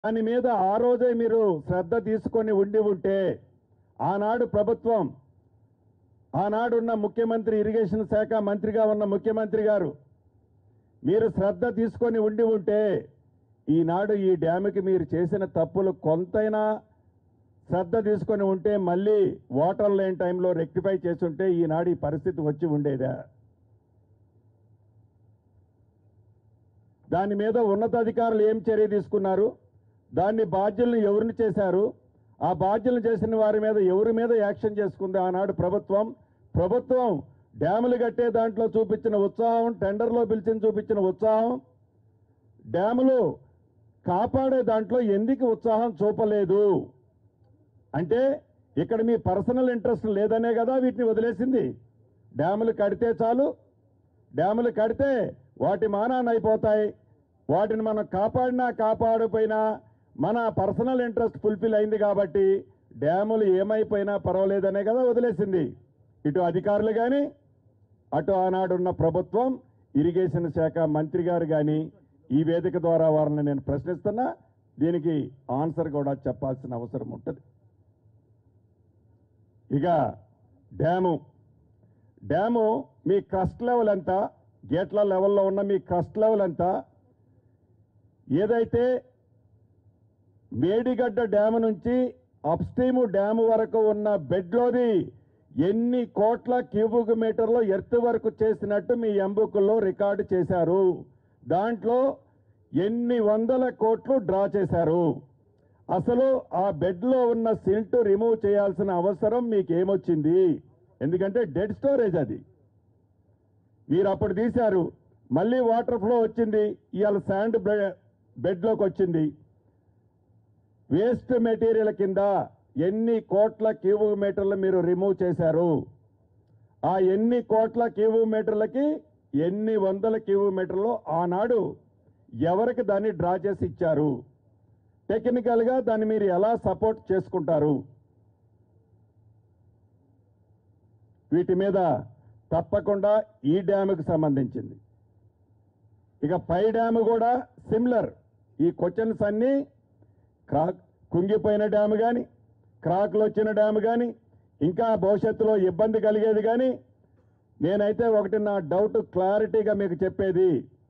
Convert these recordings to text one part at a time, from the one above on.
దాని మీద ఆ రోజే మీరు శ్రద్ధ తీసుకొని ఉండి ఉంటే ఆనాడు ప్రభుత్వం ఆనాడున్న ముఖ్యమంత్రి ఇరిగేషన్ శాఖ మంత్రిగా ఉన్న ముఖ్యమంత్రి గారు మీరు శ్రద్ధ తీసుకొని ఉండి ఉంటే ఈనాడు ఈ డ్యాముకి మీరు చేసిన తప్పులు కొంతైనా శ్రద్ధ తీసుకొని ఉంటే మళ్ళీ వాటర్ లేని టైంలో రెక్టిఫై చేసి ఉంటే ఈనాడు ఈ పరిస్థితి వచ్చి ఉండేదా దాని మీద ఉన్నతాధికారులు ఏం చర్య తీసుకున్నారు దాన్ని బాధ్యులను ఎవరిని చేశారు ఆ బాధ్యులను చేసిన వారి మీద ఎవరి మీద యాక్షన్ చేసుకుంది ఆనాడు ప్రభుత్వం ప్రభుత్వం డ్యాములు కట్టే దాంట్లో చూపించిన ఉత్సాహం టెండర్లో పిలిచిన చూపించిన ఉత్సాహం డ్యాములు కాపాడే దాంట్లో ఎందుకు ఉత్సాహం చూపలేదు అంటే ఇక్కడ మీ పర్సనల్ ఇంట్రెస్ట్ లేదనే కదా వీటిని వదిలేసింది డ్యాములు కడితే చాలు డ్యాములు కడితే వాటి మానాన్ని అయిపోతాయి వాటిని మనం కాపాడినా కాపాడిపోయినా మన పర్సనల్ ఇంట్రెస్ట్ ఫుల్ఫిల్ అయింది కాబట్టి డ్యాములు ఏమైపోయినా పర్వాలేదనే కదా వదిలేసింది ఇటు అధికారులు కానీ అటు ఆనాడున్న ప్రభుత్వం ఇరిగేషన్ శాఖ మంత్రి గారు కానీ ఈ వేదిక ద్వారా వారిని నేను ప్రశ్నిస్తున్నా దీనికి ఆన్సర్ కూడా చెప్పాల్సిన అవసరం ఉంటుంది ఇక డ్యాము డ్యాము మీ క్రస్ట్ లెవెల్ ఎంత గేట్ల లెవెల్లో ఉన్న మీ క్రస్ట్ లెవెల్ ఎంత ఏదైతే మేడిగడ్డ డ్యాము నుంచి అప్స్ట్రీమ్ డ్యాము వరకు ఉన్న బెడ్లోది ఎన్ని కోట్ల క్యూబిక్ మీటర్లో ఎర్త్ వరకు చేసినట్టు మీ ఎంబుకుల్లో రికార్డు చేశారు దాంట్లో ఎన్ని వందల కోట్లు డ్రా చేశారు అసలు ఆ బెడ్లో ఉన్న సిల్ట్ రిమూవ్ చేయాల్సిన అవసరం మీకు ఏమొచ్చింది ఎందుకంటే డెడ్ స్టోరేజ్ అది మీరు అప్పుడు తీశారు మళ్ళీ వాటర్ ఫ్లో వచ్చింది ఇవాళ శాండ్ బెడ్లోకి వచ్చింది వేస్ట్ మెటీరియల్ కింద ఎన్ని కోట్ల క్యూబిక్ మీటర్లు మీరు రిమూవ్ చేశారు ఆ ఎన్ని కోట్ల క్యూబిక్ మీటర్లకి ఎన్ని వందల క్యూబిక్ మీటర్లు ఆనాడు ఎవరికి దాన్ని డ్రా చేసి ఇచ్చారు టెక్నికల్గా దాన్ని మీరు ఎలా సపోర్ట్ చేసుకుంటారు వీటి మీద తప్పకుండా ఈ డ్యాముకు సంబంధించింది ఇక పై డ్యాము కూడా సిమిలర్ ఈ క్వశ్చన్స్ అన్నీ క్రాక్ కుంగిపోయిన డ్యాము కానీ క్రాక్లు వచ్చిన డ్యాము కానీ ఇంకా భవిష్యత్తులో ఇబ్బంది కలిగేది కానీ నేనైతే ఒకటి నా డౌట్ క్లారిటీగా మీకు చెప్పేది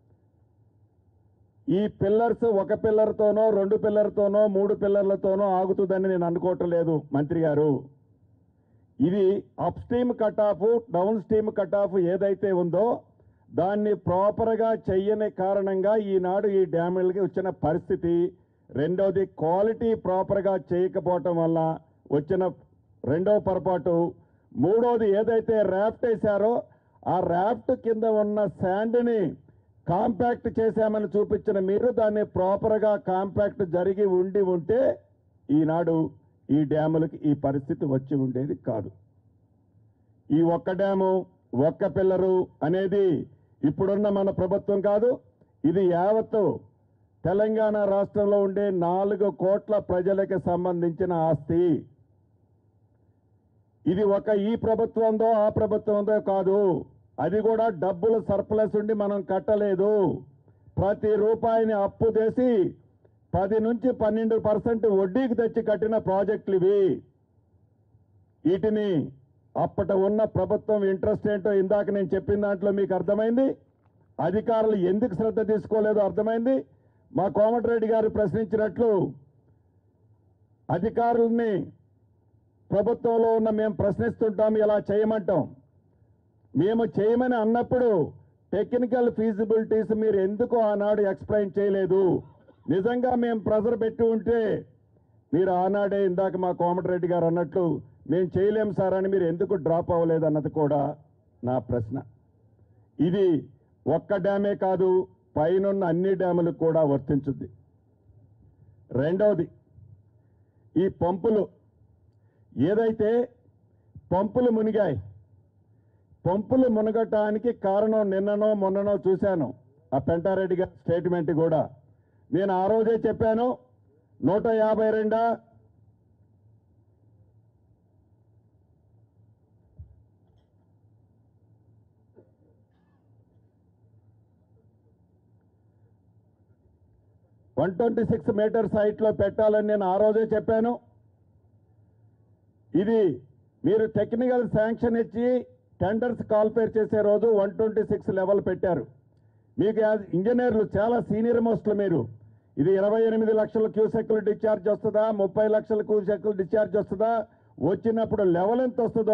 ఈ పిల్లర్స్ ఒక పిల్లర్తోనో రెండు పిల్లర్తోనో మూడు పిల్లర్లతోనో ఆగుతుందని నేను అనుకోవటం లేదు మంత్రి గారు ఇది upstream cut off downstream cut off ఏదైతే ఉందో దాన్ని ప్రాపర్గా చెయ్యని కారణంగా ఈనాడు ఈ డ్యాములకి వచ్చిన పరిస్థితి రెండవది క్వాలిటీ ప్రాపర్గా చేయకపోవటం వల్ల వచ్చిన రెండవ పొరపాటు మూడోది ఏదైతే ర్యాఫ్ట్ వేశారో ఆ ర్యాఫ్ట్ కింద ఉన్న శాండ్ని కాంపాక్ట్ చేశామని చూపించిన మీరు దాన్ని ప్రాపర్గా కాంపాక్ట్ జరిగి ఉండి ఉంటే ఈనాడు ఈ డ్యాములకి ఈ పరిస్థితి వచ్చి ఉండేది కాదు ఈ ఒక్క డ్యాము ఒక్క పిల్లరు అనేది ఇప్పుడున్న మన ప్రభుత్వం కాదు ఇది యావత్తు తెలంగాణ రాష్ట్రంలో ఉండే నాలుగు కోట్ల ప్రజలకు సంబంధించిన ఆస్తి ఇది ఒక ఈ ప్రభుత్వందో ఆ ప్రభుత్వందో కాదు అది కూడా డబ్బులు సర్ప్లస్ ఉండి మనం కట్టలేదు ప్రతి రూపాయిని అప్పు చేసి పది నుంచి పన్నెండు పర్సెంట్ వడ్డీకి తెచ్చి కట్టిన ప్రాజెక్టులు ఇవి వీటిని అప్పట ఉన్న ప్రభుత్వం ఇంట్రెస్ట్ ఏంటో ఇందాక నేను చెప్పిన దాంట్లో మీకు అర్థమైంది అధికారులు ఎందుకు శ్రద్ధ తీసుకోలేదో అర్థమైంది మా కోమటిరెడ్డి గారు ప్రశ్నించినట్లు అధికారుల్ని ప్రభుత్వంలో ఉన్న మేము ప్రశ్నిస్తుంటాం ఇలా చేయమంటాం మేము చేయమని అన్నప్పుడు టెక్నికల్ ఫీజిబిలిటీస్ మీరు ఎందుకు ఆనాడు ఎక్స్ప్లెయిన్ చేయలేదు నిజంగా మేము ప్రెజర్ పెట్టి ఉంటే మీరు ఆనాడే ఇందాక మా కోమటిరెడ్డి గారు అన్నట్లు మేము చేయలేం సార్ అని మీరు ఎందుకు డ్రాప్ అవ్వలేదు అన్నది కూడా నా ప్రశ్న ఇది ఒక్క డ్యామే కాదు పైనున్న అన్ని డ్యాములకు కూడా వర్తించుద్ది రెండవది ఈ పంపులు ఏదైతే పంపులు మునిగాయి పంపులు మునగటానికి కారణం నిన్ననో మొన్ననో చూశాను ఆ పెంటారెడ్డి గారి స్టేట్మెంట్ కూడా నేను ఆ రోజే చెప్పాను నూట యాభై రెండా వన్ ట్వంటీ సిక్స్ మీటర్ సైట్లో పెట్టాలని నేను ఆ రోజే చెప్పాను ఇది మీరు టెక్నికల్ శాంక్షన్ ఇచ్చి టెండర్స్ కాల్పేర్ చేసే రోజు వన్ ట్వంటీ సిక్స్ లెవెల్ పెట్టారు మీకు యాజ్ ఇంజనీర్లు చాలా సీనియర్ మోస్ట్లు మీరు ఇది ఇరవై ఎనిమిది లక్షల క్యూసెక్లు డిశ్చార్జ్ వస్తుందా ముప్పై లక్షల క్యూసెక్లు డిశ్చార్జ్ వస్తుందా వచ్చినప్పుడు లెవెల్ ఎంత వస్తుందో